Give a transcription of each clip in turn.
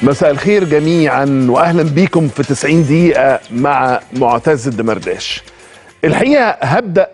مساء الخير جميعا واهلا بيكم في 90 دقيقة مع معتز الدمرداش. الحقيقة هبدأ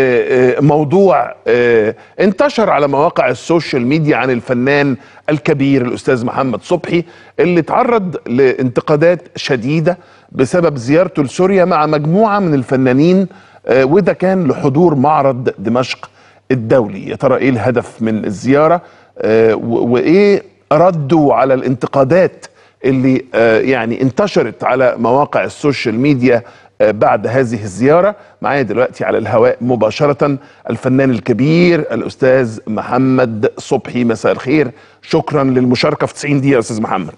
بموضوع آه، انتشر على مواقع السوشيال ميديا عن الفنان الكبير الأستاذ محمد صبحي اللي تعرض لانتقادات شديدة بسبب زيارته لسوريا مع مجموعة من الفنانين آه، وده كان لحضور معرض دمشق الدولي يا ترى ايه الهدف من الزيارة آه، و- وايه ردوا على الانتقادات اللي آه، يعني انتشرت على مواقع السوشيال ميديا آه، بعد هذه الزيارة معايا دلوقتي على الهواء مباشرة الفنان الكبير الأستاذ محمد صبحي مساء الخير شكرا للمشاركة في 90 دقيقة يا أستاذ محمد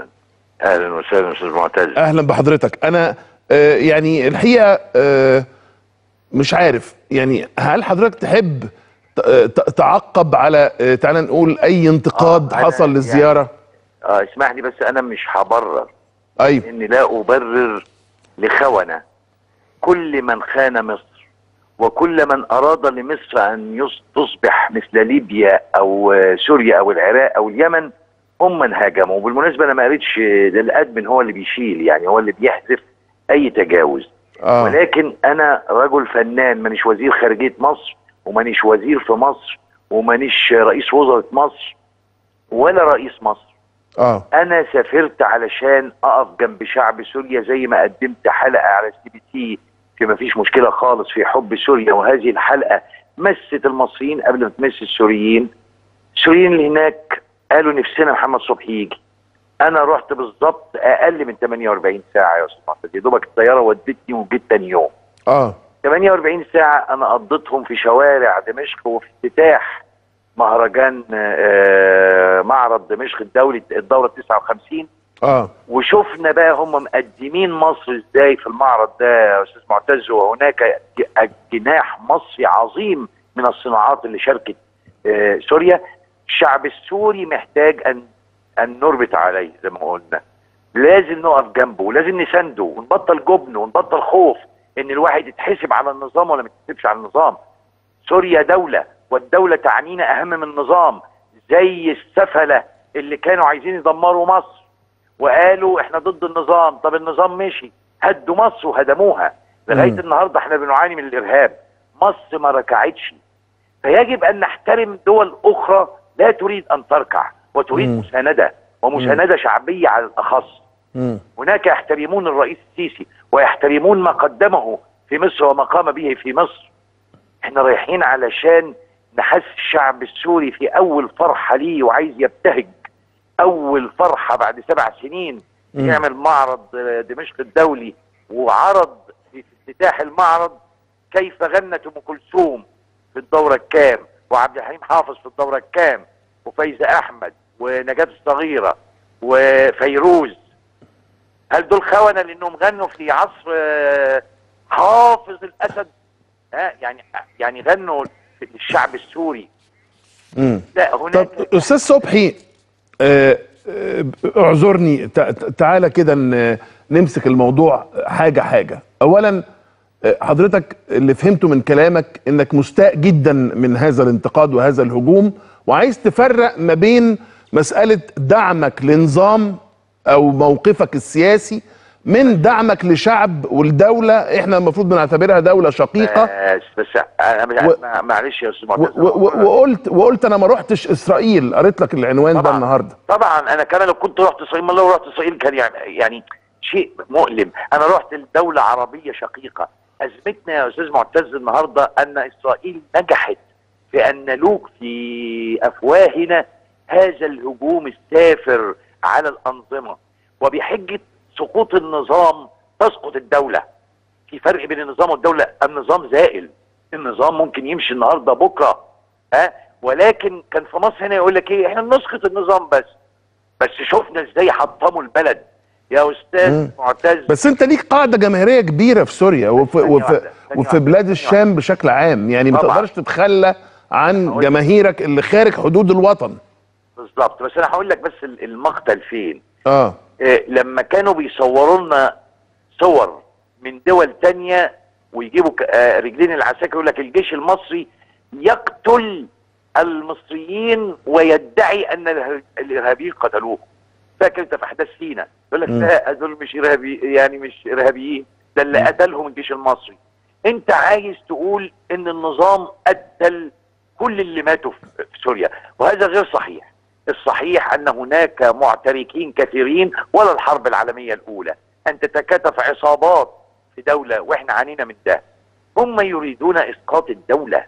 اهلا وسهلا استاذ معتز أهلا بحضرتك أنا آه، يعني الحقيقة آه، مش عارف يعني هل حضرتك تحب ت- ت- تعقب على آه، تعالى نقول أي انتقاد آه، أنا حصل يعني- للزيارة اه اسمح لي بس انا مش هبرر أيوه اني لا ابرر لخونه كل من خان مصر وكل من اراد لمصر ان يص- تصبح مثل ليبيا او آه، سوريا او العراق او اليمن هم من هاجموا وبالمناسبه انا ما قريتش ده الادمن هو اللي بيشيل يعني هو اللي بيحذف اي تجاوز آه. ولكن انا رجل فنان مانيش وزير خارجيه مصر ومانيش وزير في مصر ومانيش رئيس وزراء مصر ولا رئيس مصر آه انا سافرت علشان اقف جنب شعب سوريا زي ما قدمت حلقه على سي بي سي في ما فيش مشكله خالص في حب سوريا وهذه الحلقه مست المصريين قبل ما تمس السوريين السوريين اللي هناك قالوا نفسنا محمد صبحي يجي انا رحت بالظبط اقل من 48 ساعه يا استاذ محمد يا دوبك الطياره ودتني وجيت تاني يوم آه 48 ساعة أنا قضيتهم في شوارع دمشق وفي افتتاح مهرجان آه، معرض دمشق الدولي الدورة 59 آه وشفنا بقى هم مقدمين مصر ازاي في المعرض ده يا استاذ معتز وهناك ج- جناح مصري عظيم من الصناعات اللي شاركت آه، سوريا الشعب السوري محتاج ان ان نربط عليه زي ما قلنا لازم نقف جنبه ولازم نسنده ونبطل جبن ونبطل خوف ان الواحد يتحسب على النظام ولا ما يتحسبش على النظام سوريا دولة والدولة تعنينا اهم من النظام زي السفلة اللي كانوا عايزين يدمروا مصر وقالوا احنا ضد النظام طب النظام مشي هدوا مصر وهدموها لغايه مم. النهارده احنا بنعاني من الارهاب مصر ما ركعتش فيجب ان نحترم دول اخرى لا تريد ان تركع وتريد مم. مسانده ومسانده شعبيه على الاخص مم. هناك يحترمون الرئيس السيسي ويحترمون ما قدمه في مصر وما قام به في مصر احنا رايحين علشان نحس الشعب السوري في اول فرحه ليه وعايز يبتهج اول فرحه بعد سبع سنين مم. يعمل معرض آه، دمشق الدولي وعرض في افتتاح المعرض كيف غنت ام كلثوم في الدوره الكام وعبد الحليم حافظ في الدوره الكام وفايزه احمد ونجاة الصغيره وفيروز هل دول خونه لانهم غنوا في عصر آه، حافظ الاسد ها يعني يعني غنوا للشعب السوري مم. لا طب هناك استاذ صبحي آه، آه، اعذرني تع- تعالى كده ن- نمسك الموضوع حاجه حاجه اولا آه، حضرتك اللي فهمته من كلامك انك مستاء جدا من هذا الانتقاد وهذا الهجوم وعايز تفرق ما بين مساله دعمك لنظام او موقفك السياسي من دعمك لشعب والدوله احنا المفروض بنعتبرها دوله شقيقه بس بس انا مش- و- مع- معلش يا استاذ و- معتز و- و- وقلت وقلت انا ما رحتش اسرائيل قريت لك العنوان ده طبعاً. النهارده طبعا انا كمان لو كنت رحت اسرائيل ما لو رحت اسرائيل كان يعني يعني شيء مؤلم انا رحت لدوله عربيه شقيقه ازمتنا يا استاذ معتز النهارده ان اسرائيل نجحت في ان نلوك في افواهنا هذا الهجوم السافر على الانظمه وبحجه سقوط النظام تسقط الدوله في فرق بين النظام والدوله النظام زائل النظام ممكن يمشي النهارده بكره ها ولكن كان في مصر هنا يقول لك ايه احنا نسقط النظام بس بس شفنا ازاي حطموا البلد يا استاذ مم. معتز بس انت ليك قاعده جماهيريه كبيره في سوريا وفي ثانية وفي, واحدة، ثانية وفي واحدة، بلاد ثانية الشام بشكل عام يعني ما طبعاً. تقدرش تتخلى عن هقول- جماهيرك اللي خارج حدود الوطن بالظبط بس انا هقول لك بس ال- المقتل فين اه إيه لما كانوا بيصوروا لنا صور من دول تانية ويجيبوا ك- آه، رجلين العساكر يقول لك الجيش المصري يقتل المصريين ويدعي ان الإرهاب- الارهابيين قتلوه فاكر انت في احداث سينا يقول لك لا دول مش ارهابي يعني مش ارهابيين ده اللي قتلهم الجيش المصري انت عايز تقول ان النظام قتل كل اللي ماتوا في في سوريا وهذا غير صحيح الصحيح ان هناك معتركين كثيرين ولا الحرب العالميه الاولى ان تتكاتف عصابات في دوله واحنا عانينا من ده هم يريدون اسقاط الدوله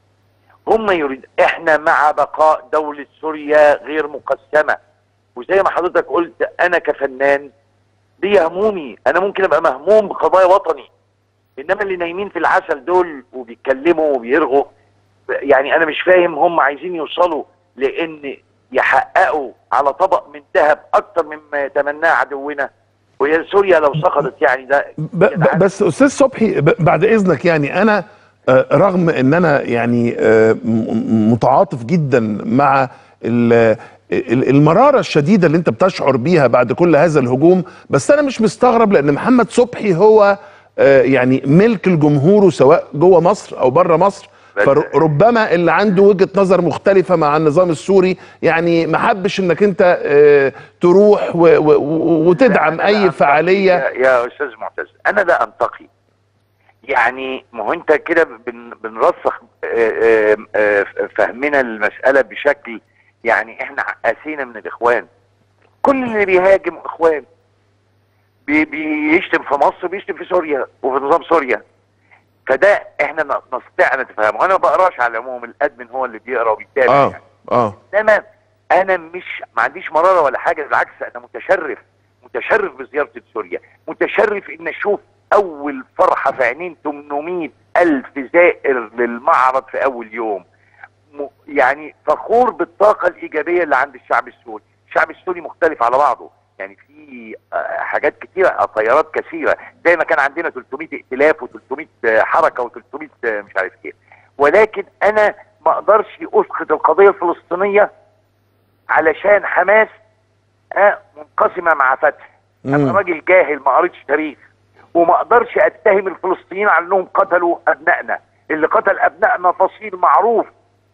هم يريد احنا مع بقاء دولة سوريا غير مقسمة وزي ما حضرتك قلت انا كفنان دي همومي انا ممكن ابقى مهموم بقضايا وطني انما اللي نايمين في العسل دول وبيتكلموا وبيرغوا يعني انا مش فاهم هم عايزين يوصلوا لان يحققوا على طبق من ذهب اكتر مما يتمناه عدونا وهي سوريا لو سقطت يعني ده ب ب بس استاذ صبحي ب بعد اذنك يعني انا آه، رغم ان انا يعني آه، م- متعاطف جدا مع ال- ال- المراره الشديده اللي انت بتشعر بيها بعد كل هذا الهجوم بس انا مش مستغرب لان محمد صبحي هو آه، يعني ملك الجمهور سواء جوه مصر او بره مصر بس- فربما اللي عنده وجهه نظر مختلفه مع النظام السوري يعني ما حبش انك انت آه، تروح و- و- و- وتدعم أنا لا اي أنتقي فعاليه يا, يا استاذ معتز انا لا انتقي يعني ما هو انت كده بن بنرسخ آه، آه، آه، فهمنا المساله بشكل يعني احنا قاسينا من الاخوان كل اللي بيهاجم اخوان بي بيشتم في مصر بيشتم في سوريا وفي نظام سوريا فده احنا ن- نستطيع ان نتفهمه انا ما بقراش على العموم الادمن هو اللي بيقرا وبيتابع اه يعني. اه انما انا مش ما عنديش مراره ولا حاجه بالعكس انا متشرف متشرف بزيارتي لسوريا متشرف ان اشوف اول فرحه في عينين 800 الف زائر للمعرض في اول يوم م- يعني فخور بالطاقه الايجابيه اللي عند الشعب السوري الشعب السوري مختلف على بعضه يعني في آه، حاجات كتيرة آه، تيارات كثيرة زي ما كان عندنا 300 ائتلاف و300 حركة و300 مش عارف ايه ولكن انا ما اقدرش اسقط القضية الفلسطينية علشان حماس آه، منقسمة مع فتح انا مم. راجل جاهل ما قريتش تاريخ وما اقدرش اتهم الفلسطينيين على انهم قتلوا ابنائنا اللي قتل ابنائنا فصيل معروف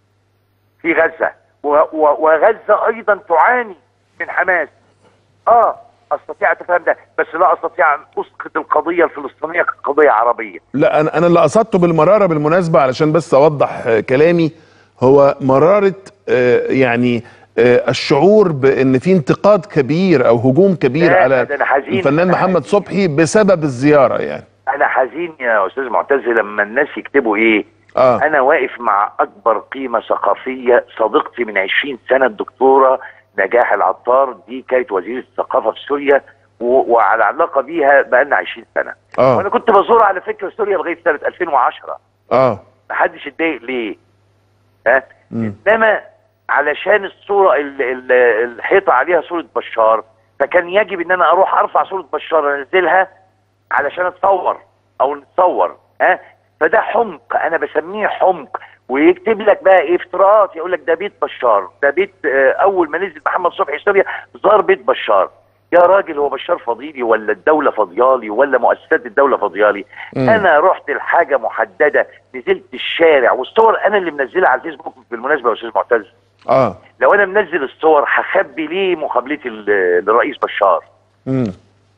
في غزة و- و- وغزة ايضا تعاني من حماس اه استطيع اتفهم ده بس لا استطيع ان اسقط القضية الفلسطينية كقضية عربية لا انا انا اللي قصدته بالمراره بالمناسبه علشان بس اوضح آه، كلامي هو مراره آه، يعني آه، الشعور بان في انتقاد كبير او هجوم كبير لا، على ده أنا حزين. الفنان أنا محمد حزين. صبحي بسبب الزياره يعني انا حزين يا استاذ معتز لما الناس يكتبوا ايه اه انا واقف مع اكبر قيمة ثقافية صديقتي من 20 سنة الدكتورة نجاح العطار دي كانت وزيرة الثقافة في سوريا و- وعلى علاقة بيها بقالنا 20 سنة اه وانا كنت بزور على فكرة سوريا لغاية سنة 2010 اه محدش اتضايق ليه ها مم. انما علشان الصورة ال- ال- الحيطة عليها صورة بشار فكان يجب ان انا اروح ارفع صورة بشار انزلها علشان اتصور او نتصور ها فده حمق انا بسميه حمق ويكتب لك بقى ايه افتراءات يقول لك ده بيت بشار ده بيت آه، اول ما نزل محمد صبحي سوريا زار بيت بشار يا راجل هو بشار فضيلي ولا الدولة فضيالي ولا مؤسسات الدولة فضيالي مم. انا رحت لحاجة محددة نزلت الشارع والصور انا اللي منزلها على الفيسبوك بالمناسبة يا استاذ معتز اه لو انا منزل الصور هخبي ليه مقابلتي ل- للرئيس بشار مم.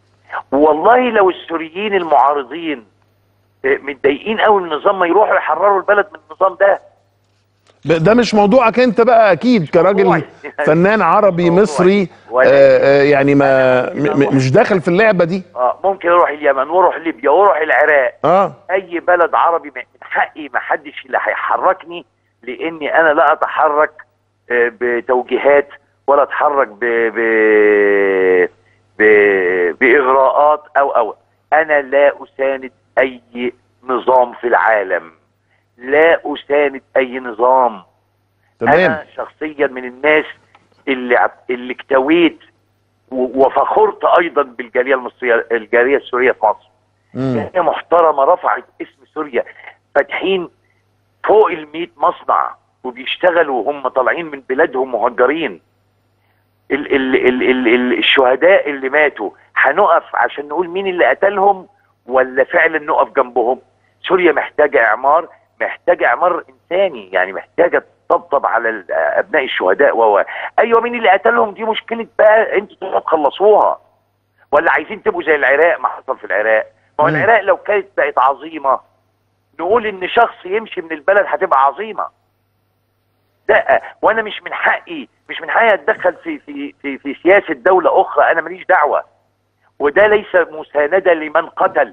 والله لو السوريين المعارضين آه، متضايقين قوي من النظام ما يروحوا يحرروا البلد من النظام ده ب- ده مش موضوعك انت بقى اكيد كراجل موضوعي. فنان عربي موضوعي. مصري ولكن- آه آه يعني ما م- م- مش داخل في اللعبه دي اه ممكن اروح اليمن واروح ليبيا واروح العراق اه اي بلد عربي من حقي ما حدش اللي هيحركني لاني انا لا اتحرك آه، بتوجيهات ولا اتحرك ب... ب... ب... باغراءات او او انا لا اساند اي نظام في العالم لا اساند اي نظام تمام انا شخصيا من الناس اللي عت- اللي اكتويت و- وفخرت ايضا بالجاليه المصريه الجاليه السوريه في مصر مم. جاليه محترمه رفعت اسم سوريا فاتحين فوق ال 100 مصنع وبيشتغلوا وهم طالعين من بلادهم مهجرين ال ال ال ال ال الشهداء اللي ماتوا هنقف عشان نقول مين اللي قتلهم ولا فعلا نقف جنبهم سوريا محتاجه اعمار محتاجه اعمار انساني يعني محتاجه وتطبطب على ال- ابناء الشهداء و ايوه مين اللي قتلهم دي مشكله بقى انتوا تروحوا تخلصوها ولا عايزين تبقوا زي العراق ما حصل في العراق ما هو مم. العراق لو كانت بقت عظيمه نقول ان شخص يمشي من البلد هتبقى عظيمه لا وانا مش من حقي مش من حقي اتدخل في في في في سياسه دوله اخرى انا ماليش دعوه وده ليس مسانده لمن قتل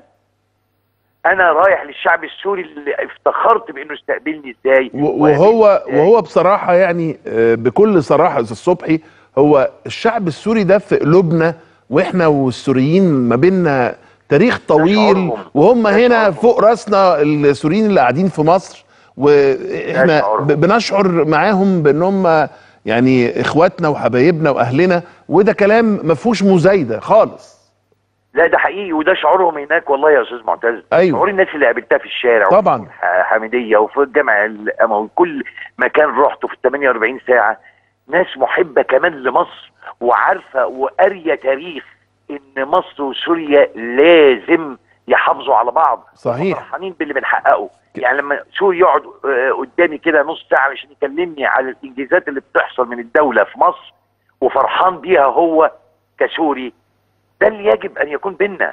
انا رايح للشعب السوري اللي افتخرت بانه استقبلني ازاي و- وقابلني وهو إزاي. وهو بصراحه يعني آه، بكل صراحه استاذ صبحي هو الشعب السوري ده في قلوبنا واحنا والسوريين ما بيننا تاريخ طويل شعورهم. وهم ده هنا شعورهم. فوق راسنا السوريين اللي قاعدين في مصر واحنا شعورهم. ب- بنشعر معاهم بان هم يعني اخواتنا وحبايبنا واهلنا وده كلام ما فيهوش مزايده خالص لا ده حقيقي وده شعورهم هناك والله يا استاذ معتز أيوة. شعور الناس اللي قابلتها في الشارع طبعاً. وفي ح- حميديه وفي الجامع الاموي كل مكان رحته في ال 48 ساعه ناس محبه كمان لمصر وعارفه وقاريه تاريخ ان مصر وسوريا لازم يحافظوا على بعض صحيح. فرحانين باللي بنحققه يعني لما سوري يقعد آه، قدامي كده نص ساعه عشان يكلمني على الانجازات اللي بتحصل من الدوله في مصر وفرحان بيها هو كسوري ده اللي يجب ان يكون بينا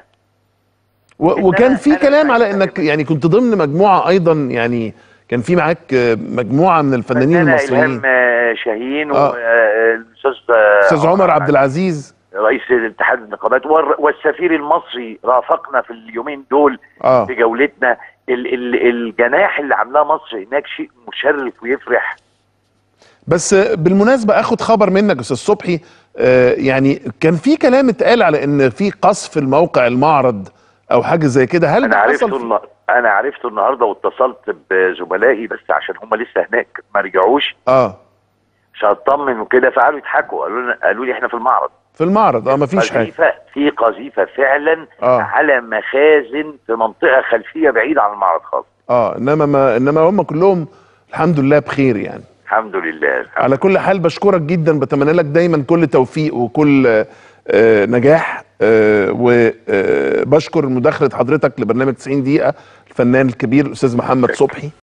و- إنما وكان في أنا كلام على عايز انك أفهم. يعني كنت ضمن مجموعه ايضا يعني كان في معاك آه، مجموعه من الفنانين فنانة المصريين إلهام آه، شاهين آه. والاستاذ استاذ عمر عبد العزيز رئيس الاتحاد النقابات والر- والسفير المصري رافقنا في اليومين دول اه في جولتنا ال ال الجناح اللي عاملاه مصر هناك شيء مشرف ويفرح بس آه، بالمناسبه اخد خبر منك استاذ صبحي آه، يعني كان في كلام اتقال على ان في قصف الموقع المعرض او حاجه زي كده هل انا ده عرفته حصل النا- انا عرفته النهارده واتصلت بزملائي بس عشان هم لسه هناك ما رجعوش اه عشان اطمن وكده فقالوا يضحكوا قالوا لنا قالوا لي احنا في المعرض في المعرض اه مفيش حاجه قذيفه في قذيفه فعلا آه. على مخازن في منطقه خلفيه بعيده عن المعرض خالص اه انما ما انما هم كلهم الحمد لله بخير يعني الحمد لله الحمد على كل حال بشكرك جدا بتمنى لك دايما كل توفيق وكل آه، آه، نجاح وبشكر مداخله حضرتك لبرنامج 90 دقيقه الفنان الكبير الاستاذ محمد صبحي